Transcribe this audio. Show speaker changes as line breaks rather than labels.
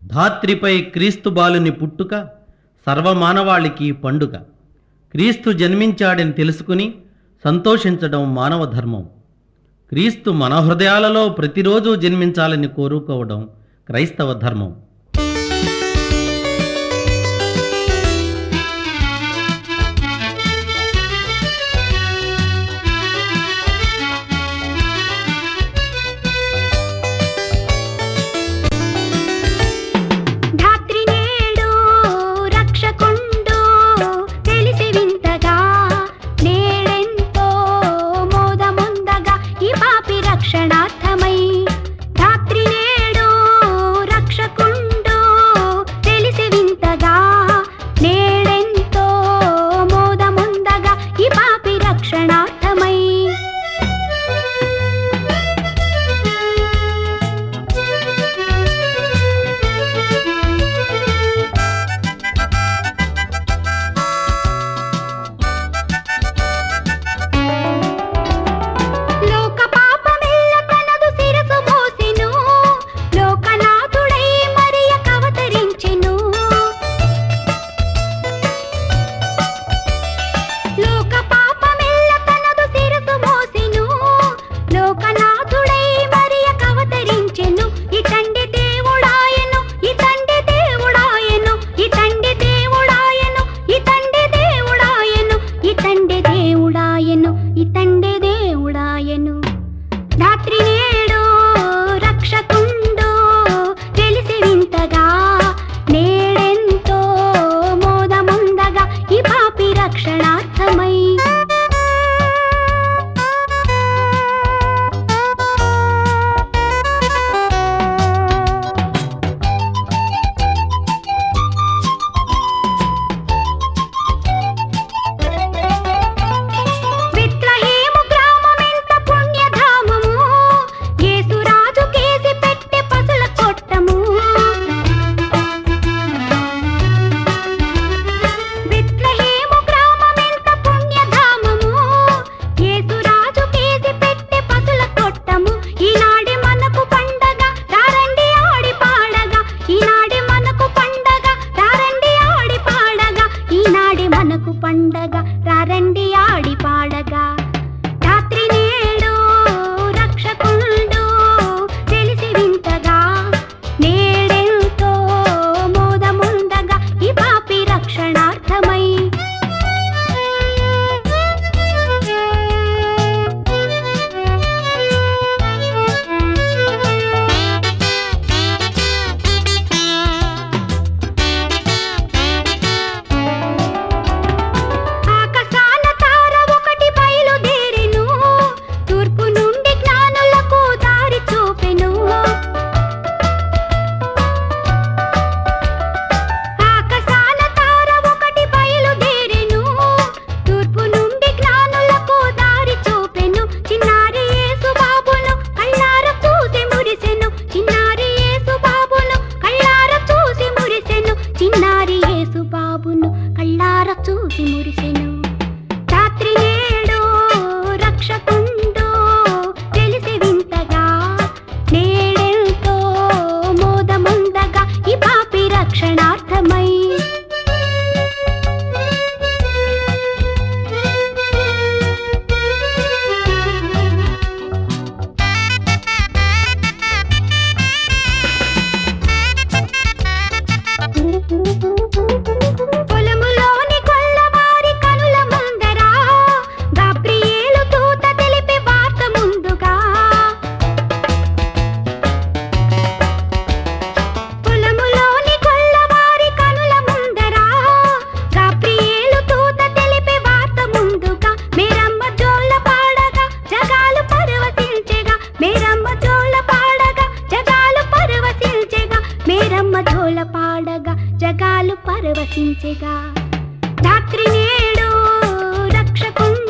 ధాత్రిపై క్రీస్తు బాలుని పుట్టుక సర్వమానవాళికి పండుగ క్రీస్తు జన్మించాడని తెలుసుకుని సంతోషించడం మానవ ధర్మం క్రీస్తు మన హృదయాలలో ప్రతిరోజు జన్మించాలని కోరుకోవడం క్రైస్తవ ధర్మం
ధాత్రి నేడు రక్షకుండు తెలిసి వింతగా నేడెంతో మోదముందగా ఈ పాపి రక్షణార్థమై ధాత్రి నేడు రక్షకుండు తెలిసి వింతగా నేడెంతో మోదముందగా ఈ పాపి రక్షణార్థమై లోక పాపమెల్ల తనదు శిరసు మోసెను లోకనాథుడై మరియ కవతరించెను లోక పాపమెల్ల తనదు శిరసు మోసెను లోకనాథుడై మరియ కవతరించెను ఇతండి దేవుడాయను ఇతండి దేవుడాయను ఇతండి దేవుడాయను ఇతండి దేవుడాయను ఇతండి దేవుడాయను ఇతండి దేవుడాయను రాత్రి నేడు రక్షకుండు తెలిసి వింతగా నేడెంతో మోదముందగా ఈ పాపి రక్షణార్థమై విత్లహేము గ్రామమెంత పుణ్యధామము యేసురాజు కేసి పెట్టె పసుల కొట్టము విత్లహేము గ్రామమెంత పుణ్యధామము యేసురాజు కేసి పెట్టె పసుల కొట్టము ఈనాడి మనకు పండగ రారండి ఆడి పాడగా ఈనాడి మనకు పండగ రారండి ఆడి పాడగా ఈనాడి మనకు పండగ రారండి ఆడి పాడగా రాత్రి నేడు రక్షకుండు తెలిసి వింతగా నేడెంతో మోదముందగా ఈ పాపి రక్షణార్థమై ఆకాశాన తార ఒకటి బయలుదేరెను తూర్పు నుండి జ్ఞానులకు దారి చూపెను ఆకాశాన తార ఒకటి బయలుదేరెను తూర్పు నుండి జ్ఞానులకు దారి చూపెను చిన్నారి యేసు బాబును కళ్ళార చూసి మురిసెను చిన్నారి యేసు బాబును కళ్ళార చూసి మురిసెను చిన్నారి యేసు బాబును కళ్ళార చూసి మురిసెను రాత్రి నేడు రక్షకుండు తెలిసి వింతగా నేడెంతో మోదముందగా ఈ పాపి రక్షణార్థమై పొలములోని కొల్లవారి కనుల ముందర గాబ్రియేలు దూత తెలిపే వార్త ముందుగా పొలములోని కొల్లవారి కనుల ముందర గాబ్రియేలు దూత తెలిపే వార్త ముందుగా మేరమ్మ జోల పాడగా జగాలు పరవశించెగా మేరమ్మ జోల పాడగా జగాలు పరవశించెగా మేరమ్మ జోల పాడగా జగాలు పరవశించెగా రాత్రి నేడు రక్షకుండు